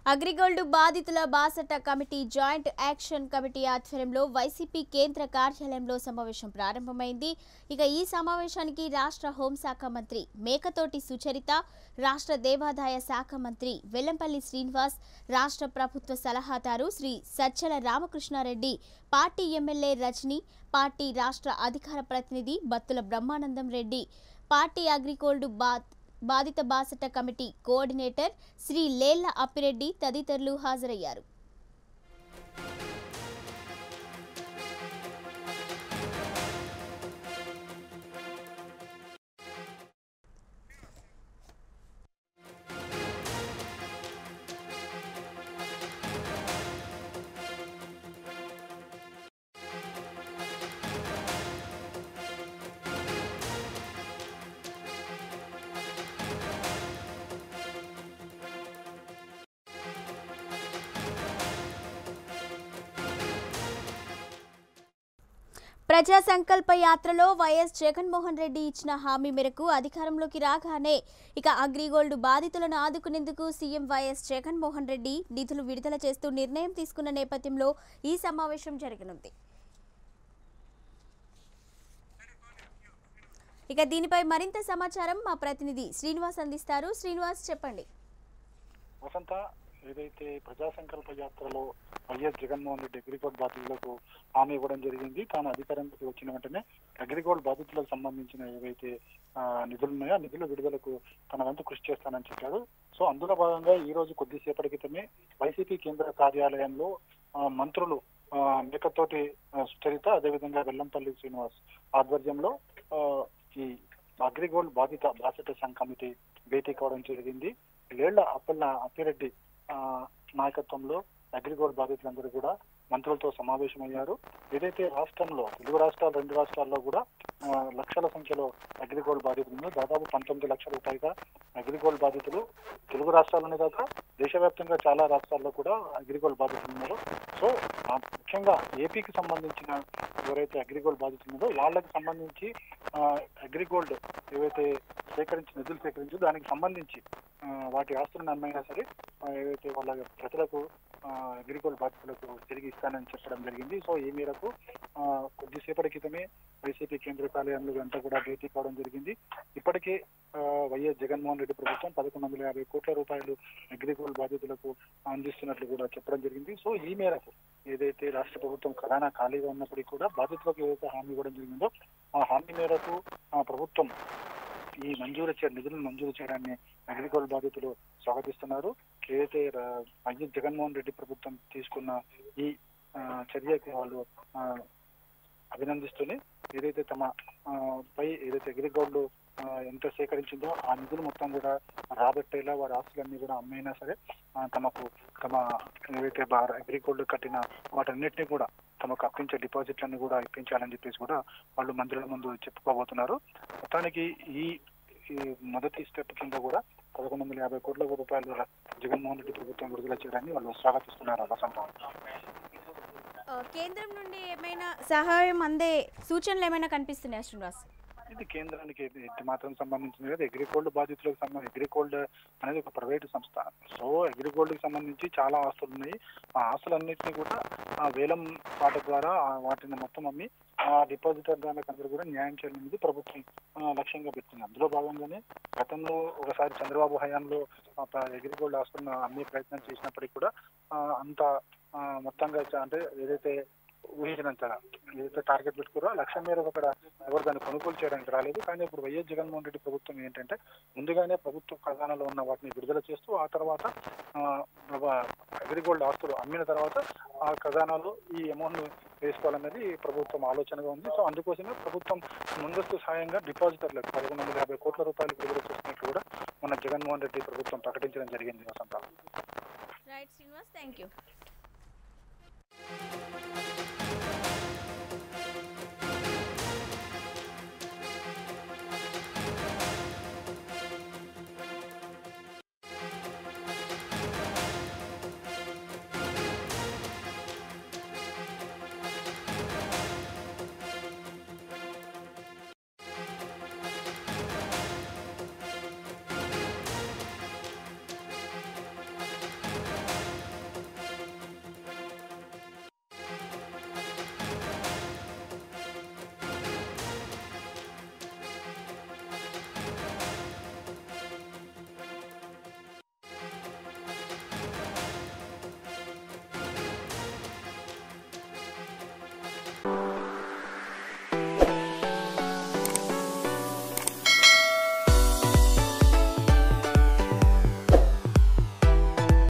అగ్రిగోల్డ్ బాధితుల బాసట committee joint action committee ఆధ్వర్యంలో వైసీపీ కేంద్ర కార్యాలయంలో సమావేశం ప్రారంభమైంది ఇక ఈ సమావేశానికి రాష్ట్ర హోంశాఖ మంత్రి మేకతోటి సుచరిత రాష్ట్ర దేవాదాయ శాఖ మంత్రి వెల్లంపల్లి శ్రీనివాస్ రాష్ట్ర ప్రభుత్వ సలహాదారు Sri Sajjala Ramakrishna Reddy party MLA Rajini party రాష్ట్ర అధికార ప్రతినిధి బత్తుల బ్రహ్మానందం రెడ్డి పార్టీ అగ్రిగోల్డ్ బా బాధిత బాసట కమిటీ కోఆర్డినేటర్ శ్రీ లేళ్ల అప్పిరెడ్డి తదితరులు హాజరయ్యారు ప్రజా సంకల్ప యాత్రలో వైఎస్ జగన్మోహన్ రెడ్డి ఇచ్చిన హామీ మేరకు అధికారంలోకి రాగానే ఇక అగ్రిగోల్డ్ బాధితులను ఆదుకునేందుకు సీఎం వైఎస్ జగన్మోహన్ రెడ్డి నిధులు విడుదల చేస్తూ నిర్ణయం తీసుకున్న నేపథ్యంలో ఈ సమావేశం జరగనుంది ఇక దీనిపై మరింత సమాచారం మా ప్రతినిధి శ్రీనివాస్ అందిస్తారు శ్రీనివాస్ చెప్పండి వసంత ఏదైతే ప్రజా సంకల్ప యాత్రలో వైఎస్ జగన్మోహన్ రెడ్డి అగ్రిగోల్డ్ బాధితులకు హామీ ఇవ్వడం జరిగింది తాను అధికారంలోకి వచ్చిన వెంటనే అగ్రిగోల్డ్ బాధితులకు సంబంధించిన ఏవైతే ఆ, నిధులు ఉన్నాయో ఆ నిధుల విడుదలకు తన వంతు కృషి చేస్తానని చెప్పారు సో అందులో భాగంగా ఈ రోజు కొద్దిసేపటి క్రితమే వైసీపీ కేంద్ర కార్యాలయంలో ఆ, మంత్రులు ఆ, మేకతోటి ఆ, సుచరిత అదేవిధంగా వెల్లంపల్లి శ్రీనివాస్ ఆధ్వర్యంలో ఆ, ఈ అగ్రిగోల్డ్ బాధిత బాధిత సంఘ కమిటీ భేటీ కావడం జరిగింది లేళ్ల అప్పన్న అప్పిరెడ్డి ఆ, నాయకత్వంలో అగ్రిగోల్డ్ బాధితులందరూ కూడా మంత్రులతో సమావేశమయ్యారు ఏదైతే రాష్ట్రంలో తెలుగు రాష్ట్రాలు రెండు రాష్ట్రాల్లో కూడా ఆ, లక్షల సంఖ్యలో అగ్రిగోల్డ్ బాధితులు ఉన్నారు. దాదాపు పంతొమ్మిది లక్షలకు పైగా అగ్రిగోల్డ్ బాధితులు తెలుగు రాష్ట్రాల్లోనే కాక దేశవ్యాప్తంగా చాలా రాష్ట్రాల్లో కూడా అగ్రిగోల్డ్ బాధితులు ఉన్నారు సో ఆ, ముఖ్యంగా ఏపీకి సంబంధించిన ఎవరైతే అగ్రిగోల్డ్ బాధితులు ఉన్నారో వాళ్ళకి సంబంధించి ఆ, అగ్రిగోల్డ్ ఏవైతే సేకరించి నిధులు సేకరించి దానికి సంబంధించి ఆ, వాటి ఆస్తులను అమ్మైనా సరే ఆ, ఏవైతే వాళ్ళ ప్రజలకు ఆ, అగ్రిగోల్డ్ బాధితులకు తిరిగి ఇస్తానని చెప్పడం జరిగింది సో ఈ మేరకు ఆ, కొద్దిసేపటి క్రితమే వైసీపీ కేంద్ర కార్యాలయంలో అంతా కూడా భేటీ కావడం జరిగింది ఇప్పటికే ఆ, వైఎస్ జగన్మోహన్ రెడ్డి ప్రభుత్వం పదకొండు వందల యాభై కోట్ల రూపాయలు అగ్రిగోల్డ్ బాధితులకు అందిస్తున్నట్లు కూడా చెప్పడం జరిగింది సో ఈ మేరకు ఏదైతే రాష్ట్ర ప్రభుత్వం ఖజానా ఖాళీగా ఉన్నప్పటికీ కూడా బాధితులకు ఏదైతే హామీ ఇవ్వడం జరిగిందో ఆ హామీ మేరకు ఆ ప్రభుత్వం ఈ మంజూరు చే నిధులను మంజూరు చేయడాన్ని అగ్రిగోల్డ్ బాధితులు స్వాగతిస్తున్నారు ఏదైతే రా- వైఎస్ జగన్మోహన్ రెడ్డి ప్రభుత్వం తీసుకున్న ఈ ఆ, చర్యకి వాళ్ళు ఆ, అభినందిస్తూనే ఏదైతే తమ ఆ, పై ఏదైతే అగ్రిగోల్డ్ ఆ, ఎంత సేకరించిందో ఆ నిధులు మొత్తం కూడా రాబట్టేలా వారి ఆస్తులన్నీ కూడా అమ్మైనా సరే ఆ, తమకు తమ ఏవైతే బా- అగ్రిగోల్డ్ కట్టిన వాటన్నిటిని కూడా తమకు అప్పించే డిపాజిట్లన్నీ కూడా ఇప్పించాలని చెప్పేసి కూడా వాళ్ళు మంత్రుల ముందు చెప్పుకోబోతున్నారు మొత్తానికి ఈ ఈ మొదటి స్టెప్ కింద కూడా పదకొండు వందల యాభై కోట్ల రూపాయలు జగన్మోహన్ రెడ్డి ప్రభుత్వం విడుదల చేయడాన్ని వాళ్ళు స్వాగతిస్తున్నారు వసంత కేంద్రం నుండి ఏమైనా సహాయం అందే సూచనలు ఏమైనా కనిపిస్తున్నాయా శ్రీనివాస్ ఇది కేంద్రానికి ఇది ఇది మాత్రం సంబంధించింది కదా అగ్రిగోల్డ్ బాధితులకు సంబంధించి అగ్రిగోల్డ్ అనేది ఒక ప్రైవేట్ సంస్థ సో అగ్రిగోల్డ్ కి సంబంధించి చాలా ఆస్తులు ఉన్నాయి ఆ ఆస్తులన్నింటినీ కూడా ఆ వేలం పాట ద్వారా ఆ వాటిని మొత్తం అమ్మి ఆ డిపాజిటర్ దానికి అందరూ కూడా న్యాయం చేయాలనేది ప్రభుత్వం ఆ, లక్ష్యంగా పెట్టింది అందులో భాగంగానే గతంలో ఒకసారి చంద్రబాబు హయాంలో ఆ, ప- అగ్రిగోల్డ్ ఆస్తులను అమ్మే ప్రయత్నం చేసినప్పటికీ కూడా ఆ, అంత ఆ, మొత్తంగా చ- అంటే ఏదైతే ఊహించినంత ఏదైతే టార్గెట్ పెట్టుకురో ఆ లక్ష్యం మేరకు అక్కడ ఎవరు దాన్ని కొనుగోలు చేయడానికి రాలేదు కానీ ఇప్పుడు వైఎస్ జగన్మోహన్ రెడ్డి ప్రభుత్వం ఏంటంటే ముందుగానే ప్రభుత్వ ఖజానాలో ఉన్న వాటిని విడుదల చేస్తూ ఆ తర్వాత ఆ, వ- అగ్రిగోల్డ్ ఆస్తులు అమ్మిన తర్వాత ఆ ఖజానాలో ఈ అమౌంట్ వేసుకోవాలన్నది ప్రభుత్వం ఆలోచనగా ఉంది సో అందుకోసమే ప్రభుత్వం ముందస్తు సాయంగా డిపాజిటర్లకు పదకొండు వందల యాభై కోట్ల రూపాయలు విడుదల చేస్తున్నట్లు కూడా మన జగన్మోహన్ రెడ్డి ప్రభుత్వం ప్రకటించడం జరిగింది Vasantha right Srinivas thank you